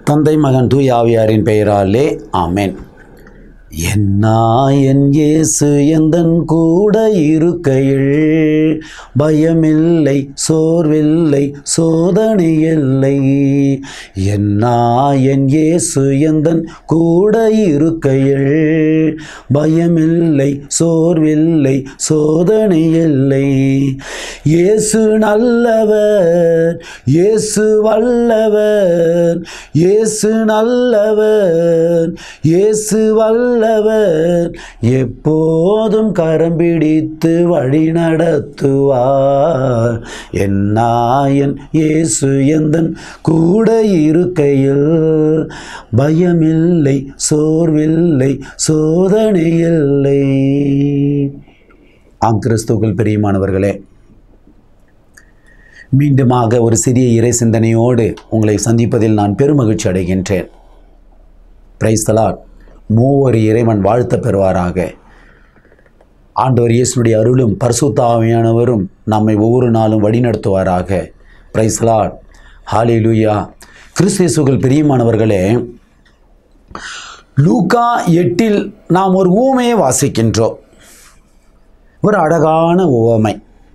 தந்தை மகன் தூய் ஆவியாரின் பெயராலே ஆமென் என்னா என் இயேசு எந்தன் கூட இருக்கையில் பயமில்லை சோர்வில்லை சோதனை இல்லை என்னா என் இயேசு எந்தன் கூட இருக்கையில் பயமில்லை சோர்வில்லை சோதனை இல்லை இயேசு நல்லவர் இயேசு வல்லவர் இயேசு நல்லவர் இயேசு வல்லவர் எப்போதும் கரம் பிடித்து வழி நடத்துவார் என்னாயன் இயேசு எந்தன் கூட இருக்கையில் பயமில்லை சோர்வில்லை சோதனை இல்லை ஆம் கிறிஸ்துக்கள் பிரியமானவர்களே மீண்டுமாக ஒரு சிறிய இறை சிந்தனையோடு உங்களை சந்திப்பதில் நான் பெருமகிழ்ச்சி அடைகின்றேன் பிரைஸ்தலாட் மூவர் இறைவன் வாழ்த்த பெறுவாராக ஆண்டவர் இயேசுனுடைய அருளும் பரிசுத்தாவியானவரும் நம்மை ஒவ்வொரு நாளும் வழிநடத்துவாராக பிரைஸ்லாட் ஹாலி லூயா கிறிஸ்தேசுகள் பிரியமானவர்களே லூகா எட்டில் நாம் ஒரு ஊமையை வாசிக்கின்றோம் ஒரு அழகான உவமை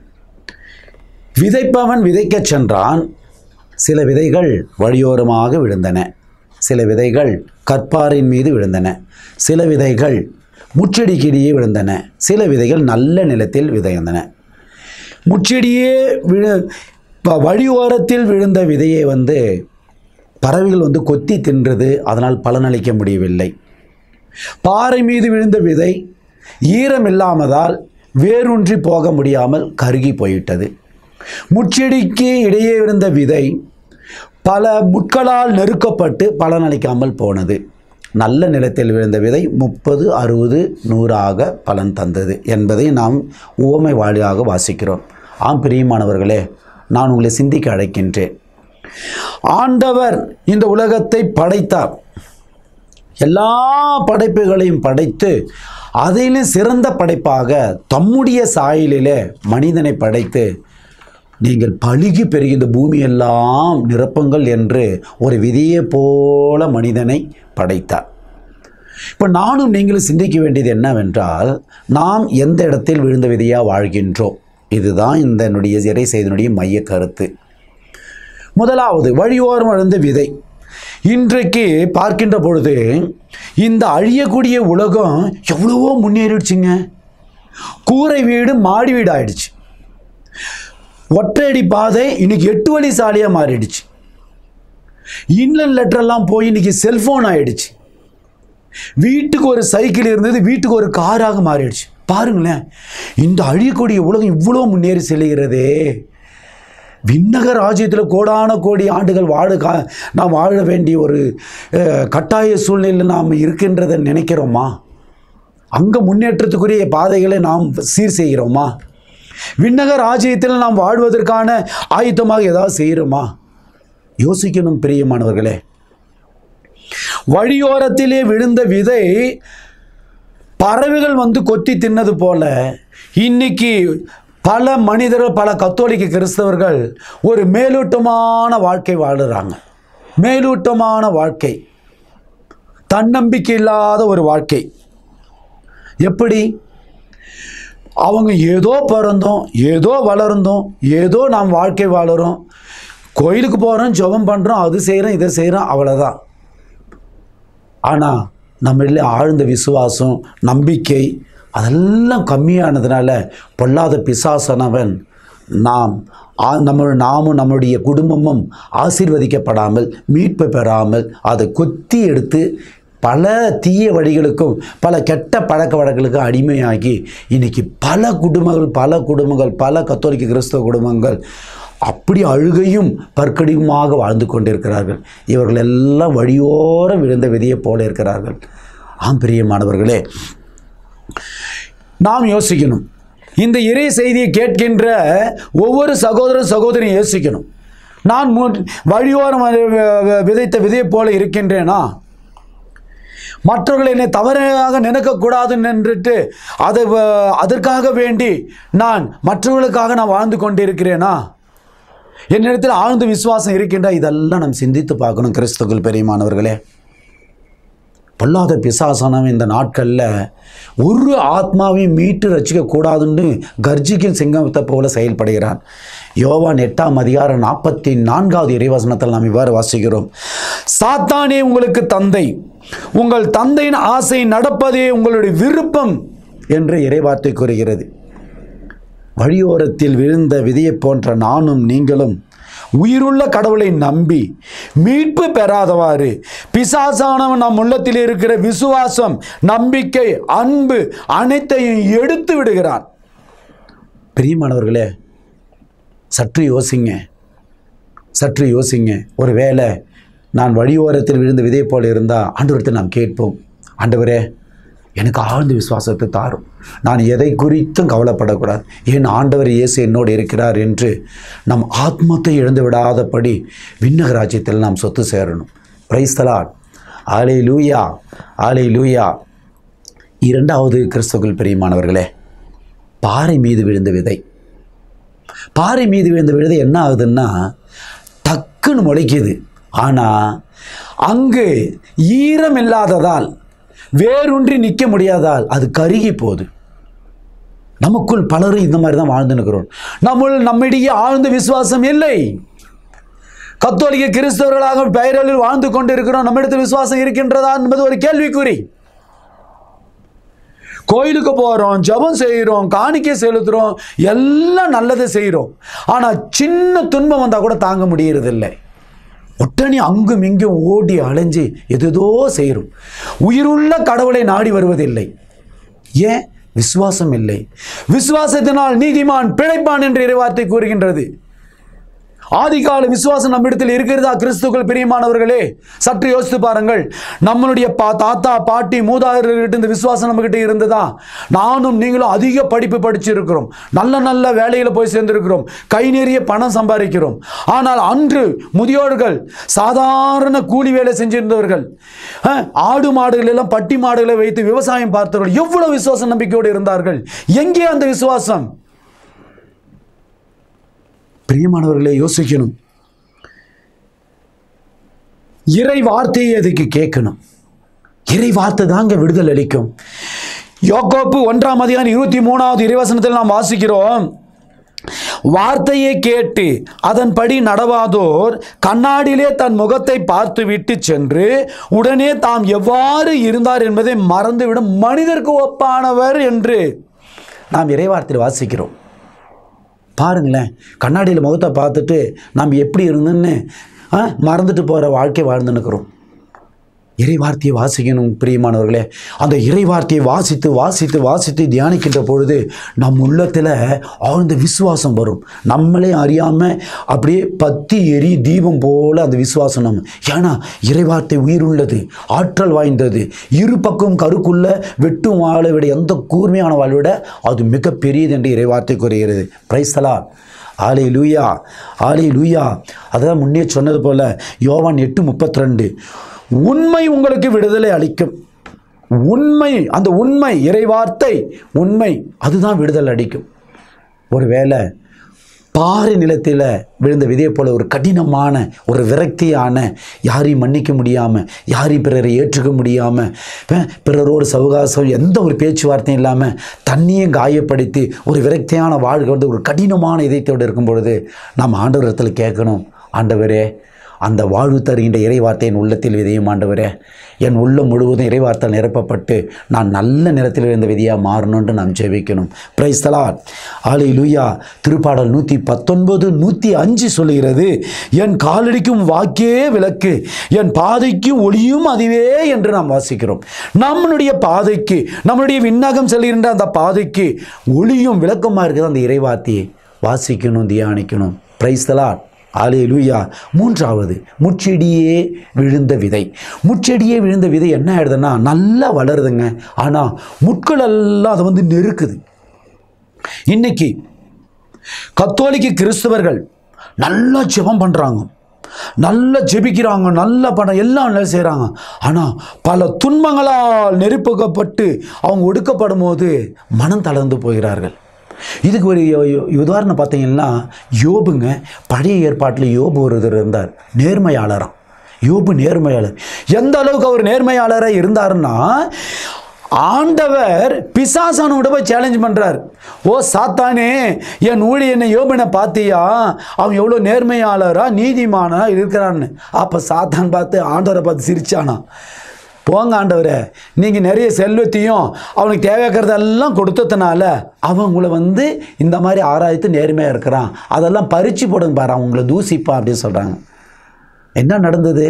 விதைப்பவன் விதைக்கச் சென்றான் சில விதைகள் வழியோரமாக விழுந்தன சில விதைகள் கற்பாரின் மீது விழுந்தன சில விதைகள் முச்செடிக்கிடையே விழுந்தன சில விதைகள் நல்ல நிலத்தில் விதைந்தன முச்செடியே விழு ப- வழியோரத்தில் விழுந்த விதையை வந்து பறவைகள் வந்து கொத்தி தின்றது அதனால் பலனளிக்க முடியவில்லை பாறை மீது விழுந்த விதை ஈரம் இல்லாமதால் வேரூன்றி போக முடியாமல் கருகி போயிட்டது முச்செடிக்கு இடையே இருந்த விதை பல முட்களால் நெருக்கப்பட்டு பலனளிக்காமல் போனது நல்ல நிலத்தில் விழுந்த விதை முப்பது அறுபது நூறாக பலன் தந்தது என்பதை நாம் உவமை வாழியாக வாசிக்கிறோம் ஆம் பிரியமானவர்களே நான் உங்களை சிந்திக்க அழைக்கின்றேன் ஆண்டவர் இந்த உலகத்தை படைத்தார் எல்லா படைப்புகளையும் படைத்து அதிலும் சிறந்த படைப்பாக தம்முடைய சாயலிலே மனிதனை படைத்து நீங்கள் பழுகி பெருகி இந்த பூமியெல்லாம் நிரப்புங்கள் என்று ஒரு விதியை போல மனிதனை படைத்தார் இப்போ நானும் நீங்களும் சிந்திக்க வேண்டியது என்னவென்றால் நாம் எந்த இடத்தில் விழுந்த விதியாக வாழ்கின்றோம் இதுதான் இந்த என்னுடைய இறை செய்தனுடைய மைய கருத்து முதலாவது வழியோரம் விழுந்த விதை இன்றைக்கு பார்க்கின்ற பொழுது இந்த அழியக்கூடிய உலகம் எவ்வளவோ முன்னேறிடுச்சுங்க கூரை வீடு மாடி வீடு ஆயிடுச்சு ஒற்றையடி பாதை இன்னைக்கு எட்டு வழி சாலையாக மாறிடுச்சு இன்லன் லெட்டரெல்லாம் போய் இன்னைக்கு செல்ஃபோன் ஆயிடுச்சு வீட்டுக்கு ஒரு சைக்கிள் இருந்தது வீட்டுக்கு ஒரு காராக மாறிடுச்சு பாருங்களேன் இந்த அழியக்கூடிய உலகம் இவ்வளோ முன்னேறி செல்கிறதே விண்ணக ராஜ்யத்தில் கோடான கோடி ஆண்டுகள் வாழ கா நாம் வாழ வேண்டிய ஒரு அஹ், கட்டாய சூழ்நிலையில் நாம் இருக்கின்றதை நினைக்கிறோமா அங்கே முன்னேற்றத்துக்குரிய பாதைகளை நாம் சீர் செய்கிறோமா விண்ணக ராஜ்யத்தில் நாம் வாழ்வதற்கான ஆயுத்தமாக ஏதாவது செய்கிறோமா யோசிக்கணும் பிரியமானவர்களே வழியோரத்திலே விழுந்த விதை பறவைகள் வந்து கொத்தி தின்னது போல இன்னைக்கு பல மனிதர்கள் பல கத்தோலிக்க கிறிஸ்தவர்கள் ஒரு மேலோட்டமான வாழ்க்கை வாழுறாங்க மேலோட்டமான வாழ்க்கை தன்னம்பிக்கை இல்லாத ஒரு வாழ்க்கை எப்படி அவங்க ஏதோ பிறந்தோம் ஏதோ வளர்ந்தோம் ஏதோ நாம் வாழ்க்கை வாழுறோம் கோயிலுக்கு போகிறோம் ஜெபம் பண்ணுறோம் அது செய்கிறோம் இதை செய்கிறோம் அவ்வளோதான் ஆனால் நம்மள ஆழ்ந்த விசுவாசம் நம்பிக்கை அதெல்லாம் கம்மியானதுனால பொல்லாத பிசாசனவன் நாம் ஆ- நம்ம நாமும் நம்முடைய குடும்பமும் ஆசீர்வதிக்கப்படாமல் மீட்பு பெறாமல் அதை கொத்தி எடுத்து பல தீய வழிகளுக்கும் பல கெட்ட பழக்க வழக்கங்களுக்கும் அடிமையாகி இன்னைக்கு பல குடும்பங்கள் பல குடும்பங்கள் பல கத்தோலிக்க கிறிஸ்தவ குடும்பங்கள் அப்படி அழுகையும் பற்கடியுமாக வாழ்ந்து கொண்டிருக்கிறார்கள் இவர்கள் எல்லாம் வழியோரம் விழுந்த விதியைப் போல இருக்கிறார்கள் ஆம் பிரியமானவர்களே நாம் யோசிக்கணும் இந்த இறை செய்தியை கேட்கின்ற ஒவ்வொரு சகோதர சகோதரியும் யோசிக்கணும் நான் மு- வழியோரம் வ- வ- விதைத்த விதையைப் போல இருக்கின்றேனா மற்றவர்கள் என்னை தவறாக நினைக்கக்கூடாது என்றுட்டு அதை வ- அதற்காக வேண்டி நான் மற்றவர்களுக்காக நான் வாழ்ந்து கொண்டிருக்கிறேனா என்னிடத்தில் ஆழ்ந்த விசுவாசம் இருக்கின்ற இதெல்லாம் நாம் சிந்தித்து பார்க்கணும் கிறிஸ்துக்கள் பெரியமானவர்களே பொல்லாத பிசாசானவன் இந்த நாட்களில் ஒரு ஆத்மாவையும் மீட்டு ரசிக்க கூடாதுன்னு கர்ஜிக்கும் சிங்கத்தை போல செயல்படுகிறான் யோவான் எட்டாம் அதிகாரம் நாற்பத்தி நான்காவது இறைவசனத்தில் நாம் இவ்வாறு வாசிக்கிறோம் சாத்தானே உங்களுக்கு தந்தை உங்கள் தந்தையின் ஆசை நடப்பதே உங்களுடைய விருப்பம் என்று இறைவார்த்தை கூறுகிறது வழியோரத்தில் விழுந்த விதியைப் போன்ற நானும் நீங்களும் உயிருள்ள கடவுளை நம்பி மீட்பு பெறாதவாறு பிசாசானவன் நம் உள்ளத்தில் இருக்கிற விசுவாசம் நம்பிக்கை அன்பு அனைத்தையும் எடுத்து விடுகிறான் பிரியமானவர்களே சற்று யோசிங்க சற்று யோசிங்க ஒருவேளை நான் வழியோரத்தில் விழுந்த விதை போல இருந்தால் ஆண்டவரத்தை நாம் கேட்போம் ஆண்டவரே எனக்கு ஆழ்ந்த விசுவாசத்தை தாரும் நான் எதை குறித்தும் கவலைப்படக்கூடாது ஏன் ஆண்டவர் இயேசு என்னோடு இருக்கிறார் என்று நம் ஆத்மத்தை இழந்து விடாதபடி விண்ணக ராஜ்யத்தில் நாம் சொத்து சேரணும் பிரைஸ்தலாட் ஆலை லூயா ஆலை லூயா இரண்டாவது கிறிஸ்துக்கள் பிரியமானவர்களே பாறை மீது விழுந்த விதை பாறை மீது விழுந்த விழுது என்ன ஆகுதுன்னா டக்குன்னு முளைக்குது ஆனால் அங்கு ஈரம் இல்லாததால் வேரூன்றி நிற்க முடியாதால் அது கருகி போகுது நமக்குள் பலரும் இந்த மாதிரி தான் வாழ்ந்து நிற்கிறோம் நம்முள் நம்மிடையே ஆழ்ந்த விசுவாசம் இல்லை கத்தோலிக்க கிறிஸ்தவர்களாக பெயரில் வாழ்ந்து கொண்டிருக்கிறோம் நம்மிடத்தில் விசுவாசம் இருக்கின்றதா என்பது ஒரு கேள்விக்குறி கோயிலுக்கு போகிறோம் ஜெபம் செய்கிறோம் காணிக்கை செலுத்துகிறோம் எல்லாம் நல்லதை செய்கிறோம் ஆனால் சின்ன துன்பம் வந்தால் கூட தாங்க முடியறதில்லை உடனே அங்கும் இங்கும் ஓடி அலைஞ்சு எதுதோ செய்கிறோம் உயிருள்ள கடவுளை நாடி வருவதில்லை ஏன் விசுவாசம் இல்லை விசுவாசத்தினால் நீதிமான் பிழைப்பான் என்று இறைவார்த்தை கூறுகின்றது ஆதிகால விசுவாசம் நம்மிடத்தில் இருக்கிறதா கிறிஸ்துக்கள் பிரியமானவர்களே சற்று யோசித்து பாருங்கள் நம்மளுடைய பா தாத்தா பாட்டி மூதாதையர்கிட்ட இந்த விசுவாசம் நம்மகிட்ட இருந்ததா நானும் நீங்களும் அதிக படிப்பு படிச்சிருக்கிறோம் நல்ல நல்ல வேலையில் போய் சேர்ந்திருக்கிறோம் கை நிறைய பணம் சம்பாதிக்கிறோம் ஆனால் அன்று முதியோர்கள் சாதாரண கூலி வேலை செஞ்சிருந்தவர்கள் அஹ், ஆடு மாடுகள் எல்லாம் பட்டி மாடுகளை வைத்து விவசாயம் பார்த்தவர்கள் எவ்வளவு விசுவாச நம்பிக்கையோடு இருந்தார்கள் எங்கே அந்த விசுவாசம் பிரியமானவர்களே யோசிக்கணும் இறை வார்த்தையை அதுக்கு கேட்கணும் இறை வார்த்தை தாங்க விடுதல் அளிக்கும் யோகோப்பு ஒன்றாம் அதிகாரம் இருபத்தி மூணாவது இறைவசனத்தில் நாம் வாசிக்கிறோம் வார்த்தையை கேட்டு அதன்படி நடவாதோர் கண்ணாடியிலே தன் முகத்தை பார்த்து விட்டு சென்று உடனே தாம் எவ்வாறு இருந்தார் என்பதை மறந்துவிடும் மனிதருக்கு ஒப்பானவர் என்று நாம் இறைவார்த்தையில் வாசிக்கிறோம் பாருங்களேன் கண்ணாடியில் முகத்தை பார்த்துட்டு நாம் எப்படி இருந்தோன்னு ஆ, மறந்துட்டு போகிற வாழ்க்கை வாழ்ந்துன்னுக்கிறோம் இறை வார்த்தையை வாசிக்கணும் பிரியமானவர்களே அந்த இறை வார்த்தையை வாசித்து வாசித்து வாசித்து தியானிக்கின்ற பொழுது நம் உள்ளத்தில் ஆழ்ந்த விசுவாசம் வரும் நம்மளே அறியாமல் அப்படியே பத்தி எரி தீபம் போல அந்த விசுவாசம் நம்ம ஏன்னா இறை வார்த்தை உயிருள்ளது ஆற்றல் வாய்ந்தது இரு பக்கம் கருக்குள்ள வெட்டும் வாழை விட எந்த கூர்மையான வாழ்வை விட அது மிகப்பெரியது என்று இறை வார்த்தை கூறுகிறது பிரைஸ்தலா ஆலை லூயா ஆலை லூயா அதான் முன்னே சொன்னது போல யோவான் எட்டு முப்பத்தி ரெண்டு உண்மை உங்களுக்கு விடுதலை அளிக்கும் உண்மை அந்த உண்மை இறைவார்த்தை உண்மை அதுதான் விடுதலை அளிக்கும் ஒருவேளை பாறை நிலத்தில் விழுந்த விதையை போல ஒரு கடினமான ஒரு விரக்தியான யாரையும் மன்னிக்க முடியாமல் யாரையும் பிறரை ஏற்றுக்க முடியாமல் பிறரோடு சவகாசம் எந்த ஒரு பேச்சுவார்த்தையும் இல்லாமல் தண்ணியும் காயப்படுத்தி ஒரு விரக்தியான வாழ்க்கை வந்து ஒரு கடினமான இதயத்தோடு இருக்கும் பொழுது நாம் ஆண்டவரத்தில் கேட்கணும் ஆண்டவரே அந்த வாழ்வு தருகின்ற இறைவார்த்தையின் உள்ளத்தில் விதையும் ஆண்டவரே என் உள்ளம் முழுவதும் இறைவார்த்தால் நிரப்பப்பட்டு நான் நல்ல நிறத்தில் இருந்த விதியாக மாறணும்னு நாம் ஜெபிக்கணும் பிரைஸ்தலாட் ஆலை லூயா திருப்பாடல் நூற்றி பத்தொன்பது நூற்றி அஞ்சு சொல்லுகிறது என் காலடிக்கும் வாக்கே விளக்கு என் பாதைக்கும் ஒளியும் அதுவே என்று நாம் வாசிக்கிறோம் நம்மளுடைய பாதைக்கு நம்மளுடைய விண்ணகம் செல்கின்ற அந்த பாதைக்கு ஒளியும் விளக்கமாக இருக்குது அந்த இறைவார்த்தையை வாசிக்கணும் தியானிக்கணும் பிரைஸ்தலாட் ஆலே லூயா மூன்றாவது முச்செடியே விழுந்த விதை முச்செடியே விழுந்த விதை என்ன ஆயிடுதுன்னா நல்லா வளருதுங்க ஆனால் முட்கள் எல்லாம் அதை வந்து நெருக்குது இன்னைக்கு கத்தோலிக்க கிறிஸ்தவர்கள் நல்லா ஜெபம் பண்ணுறாங்க நல்லா ஜெபிக்கிறாங்க நல்ல பணம் எல்லாம் நல்லா செய்கிறாங்க ஆனால் பல துன்பங்களால் நெருப்புக்கப்பட்டு அவங்க ஒடுக்கப்படும் போது மனம் தளர்ந்து போகிறார்கள் இதுக்கு ஒரு யோ- யோ- உதாரணம் பார்த்தீங்கன்னா யோபுங்க பழைய ஏற்பாட்டில் யோபு ஒருத்தர் இருந்தார் நேர்மையாளராம் யோபு நேர்மையாளர் எந்த அளவுக்கு அவர் நேர்மையாளராக இருந்தாருன்னா ஆண்டவர் பிசாசானோட போய் சேலஞ்ச் பண்றார் ஓ சாத்தானே என் ஊழியனை யோபனை பார்த்தியா அவன் எவ்வளோ நேர்மையாளரா நீதிமானா இருக்கிறான்னு அப்போ சாத்தான் பார்த்து ஆண்டவரை பார்த்து சிரிச்சானா போங்க ஆண்டவரே நீங்கள் நிறைய செல்வத்தையும் அவனுக்கு தேவைக்கிறதெல்லாம் கொடுத்ததுனால அவன் உங்களை வந்து இந்த மாதிரி ஆராய்த்து நேர்மையாக இருக்கிறான் அதெல்லாம் பறிச்சு போடுங்க பாரு அவன் உங்களை தூசிப்பான் அப்படின்னு சொல்கிறாங்க என்ன நடந்தது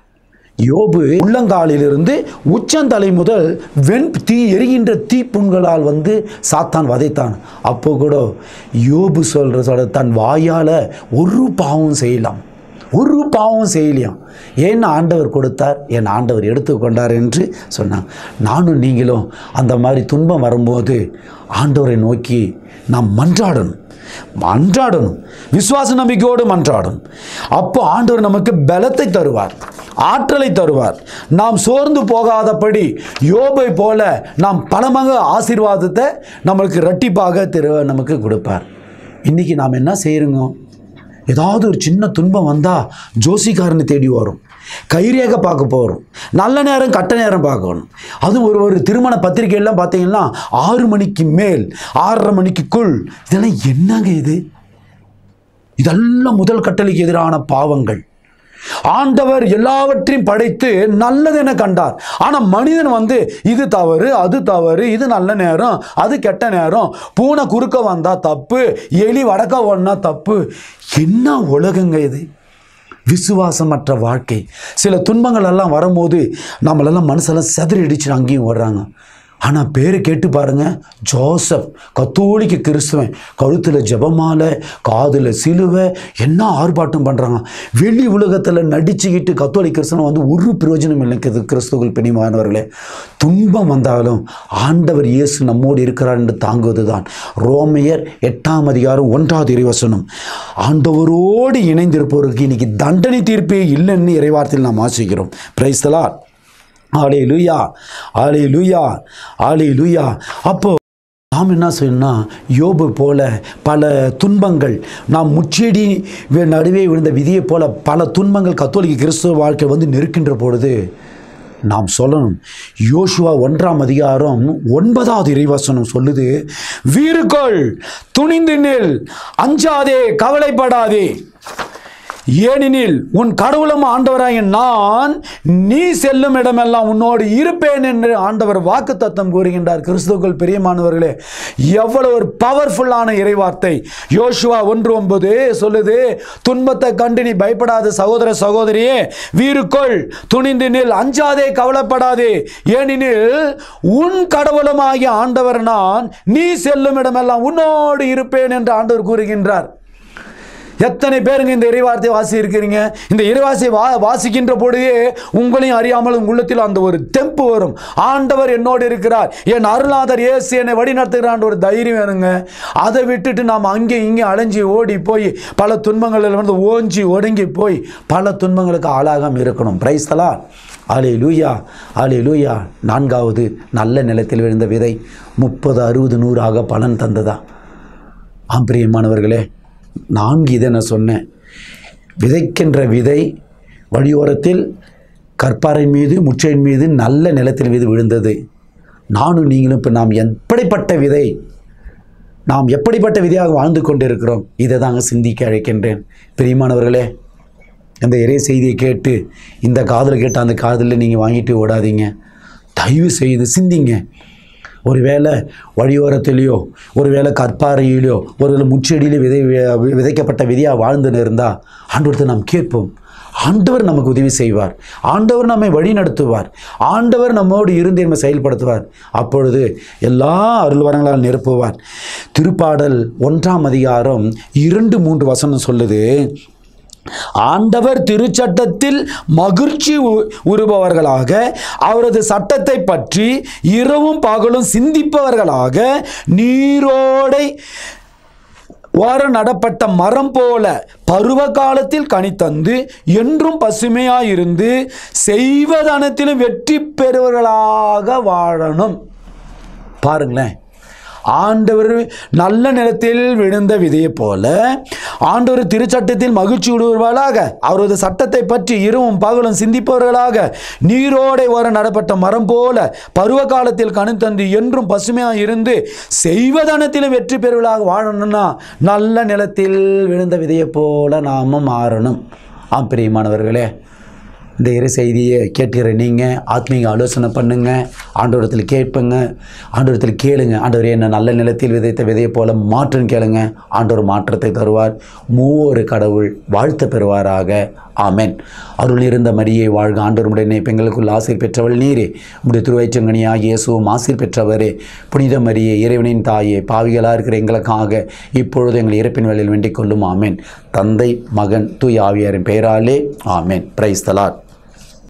யோபு உள்ளங்காலிலிருந்து உச்சந்தலை முதல் வெண் தீ எரிகின்ற தீப்புண்களால் வந்து சாத்தான் வதைத்தான் அப்போ கூட யோபு சொல்ற சொல்ற தன் வாயால் ஒரு பாவம் செய்யலாம் ஒரு பாவம் செய்யலையாம் ஏன் ஆண்டவர் கொடுத்தார் என் ஆண்டவர் எடுத்துக்கொண்டார் என்று சொன்னான் நானும் நீங்களும் அந்த மாதிரி துன்பம் வரும்போது ஆண்டவரை நோக்கி நாம் மன்றாடணும் மன்றாடணும் விசுவாச நம்பிக்கையோடு மன்றாடணும் அப்போ ஆண்டவர் நமக்கு பலத்தை தருவார் ஆற்றலை தருவார் நாம் சோர்ந்து போகாதபடி யோபை போல நாம் பலமங்க ஆசீர்வாதத்தை நம்மளுக்கு இரட்டிப்பாக திரு நமக்கு கொடுப்பார் இன்னைக்கு நாம் என்ன செய்யறோங்க ஏதாவது ஒரு சின்ன துன்பம் வந்தால் ஜோசிக்காரனை தேடி வரும் கைரேக பார்க்க போகிறோம் நல்ல நேரம் கட்ட நேரம் பார்க்கணும் அது ஒரு ஒரு திருமண பத்திரிகையெல்லாம் பார்த்தீங்கன்னா ஆறு மணிக்கு மேல் ஆறரை மணிக்குள் இதெல்லாம் என்னங்க இது இதெல்லாம் முதல் கட்டளைக்கு எதிரான பாவங்கள் ஆண்டவர் எல்லாவற்றையும் படைத்து நல்லதென கண்டார் ஆனா மனிதன் வந்து இது தவறு அது தவறு இது நல்ல நேரம் அது கெட்ட நேரம் பூனை குறுக்க வந்தா தப்பு எலி வடக்க ஒன்னா தப்பு என்ன உலகங்க இது விசுவாசமற்ற வாழ்க்கை சில துன்பங்கள் எல்லாம் வரும்போது நம்மளெல்லாம் மனசெல்லாம் செதறடிச்சு அங்கேயும் ஓடுறாங்க ஆனால் பேர் கேட்டு பாருங்க ஜோசப் கத்தோலிக்க கிறிஸ்துவன் கழுத்தில் ஜெபமாலை காதில் சிலுவை என்ன ஆர்ப்பாட்டம் பண்ணுறாங்க வெளி உலகத்தில் நடிச்சுக்கிட்டு கத்தோலிக்க கிறிஸ்தவன் வந்து ஒரு பிரயோஜனம் இல்லைங்கிறது கிறிஸ்துவர்கள் பிணிமானவர்களே துன்பம் வந்தாலும் ஆண்டவர் இயேசு நம்மோடு இருக்கிறார் என்று தாங்குவது தான் ரோமையர் எட்டாம் அதிகாரம் ஒன்றாவது இறைவசனம் ஆண்டவரோடு இணைந்திருப்பவருக்கு இன்னைக்கு தண்டனை தீர்ப்பே இல்லைன்னு இறைவார்த்தையில் நாம் ஆசிக்கிறோம் பிரைஸ்தலா ஆலே லூயா ஆலே லூயா ஆலே லூயா அப்போ நாம் என்ன செய்யணும்னா யோபு போல பல துன்பங்கள் நாம் முச்செடி வி- நடுவே விழுந்த விதியைப் போல பல துன்பங்கள் கத்தோலிக்க கிறிஸ்துவ வாழ்க்கை வந்து நெருக்கின்ற பொழுது நாம் சொல்லணும் யோசுவா ஒன்றாம் அதிகாரம் ஒன்பதாவது இறைவசனம் சொல்லுது வீறுகொள் துணிந்து நில் அஞ்சாதே கவலைப்படாதே ஏனெனில் உன் கடவுளும் ஆண்டவராகிய நான் நீ செல்லும் இடமெல்லாம் உன்னோடு இருப்பேன் என்று ஆண்டவர் வாக்கு தத்தம் கூறுகின்றார் கிறிஸ்துக்கள் பிரியமானவர்களே எவ்வளவு ஒரு பவர்ஃபுல்லான இறைவார்த்தை யோசுவா ஒன்று ஒன்பது சொல்லுது துன்பத்தை கண்டு நீ பயப்படாத சகோதர சகோதரியே வீறுக்குள் துணிந்து நில் அஞ்சாதே கவலைப்படாதே ஏனெனில் உன் கடவுளமாகிய ஆண்டவர் நான் நீ செல்லும் இடமெல்லாம் உன்னோடு இருப்பேன் என்று ஆண்டவர் கூறுகின்றார் எத்தனை பேருங்க இந்த இறைவார்த்தை வாசி இருக்கிறீங்க இந்த இறைவாசை வா வாசிக்கின்ற பொழுதே உங்களையும் அறியாமல் உங்க உள்ளத்தில் அந்த ஒரு தெம்பு வரும் ஆண்டவர் என்னோடு இருக்கிறார் என் அருளாதர் இயேசு என்னை வழி நடத்துகிறான் ஒரு தைரியம் வேணுங்க அதை விட்டுட்டு நாம் அங்கே இங்கே அலைஞ்சி ஓடி போய் பல துன்பங்களில் வந்து ஓஞ்சி ஒடுங்கி போய் பல துன்பங்களுக்கு ஆளாகாமல் இருக்கணும் பிரைஸ்தலா ஆலே லூயா ஆலே லூயா நான்காவது நல்ல நிலத்தில் விழுந்த விதை முப்பது அறுபது நூறாக பலன் தந்ததா ஆம் பிரியமானவர்களே நான்கு இதை நான் சொன்னேன் விதைக்கின்ற விதை வழியோரத்தில் கற்பாறை மீது முச்சையின் மீது நல்ல நிலத்தின் மீது விழுந்தது நானும் நீங்களும் இப்போ நாம் எப்படிப்பட்ட விதை நாம் எப்படிப்பட்ட விதையாக வாழ்ந்து கொண்டிருக்கிறோம் இதை தாங்க சிந்திக்க அழைக்கின்றேன் பிரியமானவர்களே இந்த இறை செய்தியை கேட்டு இந்த காதில் கேட்ட அந்த காதில் நீங்கள் வாங்கிட்டு ஓடாதீங்க தயவு செய்து சிந்திங்க ஒருவேளை வழியோரத்திலேயோ ஒருவேளை கற்பாறையிலையோ ஒருவேளை முச்செடியிலே விதை வி- விதைக்கப்பட்ட விதையாக வாழ்ந்துன்னு இருந்தால் ஆண்டவர்கிட்ட நாம் கேட்போம் ஆண்டவர் நமக்கு உதவி செய்வார் ஆண்டவர் நம்மை வழி நடத்துவார் ஆண்டவர் நம்மோடு இருந்து நம்மை செயல்படுத்துவார் அப்பொழுது எல்லா அருள்வரங்களால் நிரப்புவார் திருப்பாடல் ஒன்றாம் அதிகாரம் இரண்டு மூன்று வசனம் சொல்லுது ஆண்டவர் திருச்சட்டத்தில் மகிழ்ச்சி உ- உறுபவர்களாக அவரது சட்டத்தை பற்றி இரவும் பகலும் சிந்திப்பவர்களாக நீரோடை ஓரம் நடப்பட்ட மரம் போல பருவ காலத்தில் கனி தந்து என்றும் பசுமையாயிருந்து செய்வதனத்திலும் வெற்றி பெறுவர்களாக வாழணும் பாருங்களேன் ஆண்டவர் நல்ல நிலத்தில் விழுந்த விதையைப் போல ஆண்டவர் திருச்சட்டத்தில் மகிழ்ச்சி விடுவர்களாக அவரது சட்டத்தை பற்றி இரவும் பகலும் சிந்திப்பவர்களாக நீரோடை வர நடப்பட்ட மரம் போல பருவ காலத்தில் கணுத்தந்து என்றும் பசுமையாக இருந்து செய்வதனத்திலும் வெற்றி பெறுவர்களாக வாழணும்னா நல்ல நிலத்தில் விழுந்த விதையைப் போல நாமும் மாறணும் ஆம் பிரியமானவர்களே இந்த இறை செய்தியை கேட்கிற நீங்கள் ஆத்மீக ஆலோசனை பண்ணுங்க ஆண்டவரத்தில் கேட்புங்க ஆண்டவரத்தில் கேளுங்க ஆண்டவர் என்ன நல்ல நிலத்தில் விதைத்த விதையை போல மாற்றுன்னு கேளுங்க ஆண்டவர் மாற்றத்தை தருவார் மூவொரு கடவுள் வாழ்த்து பெறுவாராக ஆமென் அருள் இருந்த மரியை வாழ்க ஆண்டவருடைய பெண்களுக்குள் ஆசிர் பெற்றவள் நீரே உடைய திருவயிற்றங்கனியாக இயேசுவும் ஆசிர் பெற்றவரே புனித மரியே இறைவனின் தாயே பாவிகளாக இருக்கிற எங்களுக்காக இப்பொழுது எங்கள் இறப்பின் வேலையில் வேண்டிக் கொள்ளும் ஆமென் தந்தை மகன் தூய் ஆவியாரின் பெயராலே ஆமென் பிரைஸ் தலாட்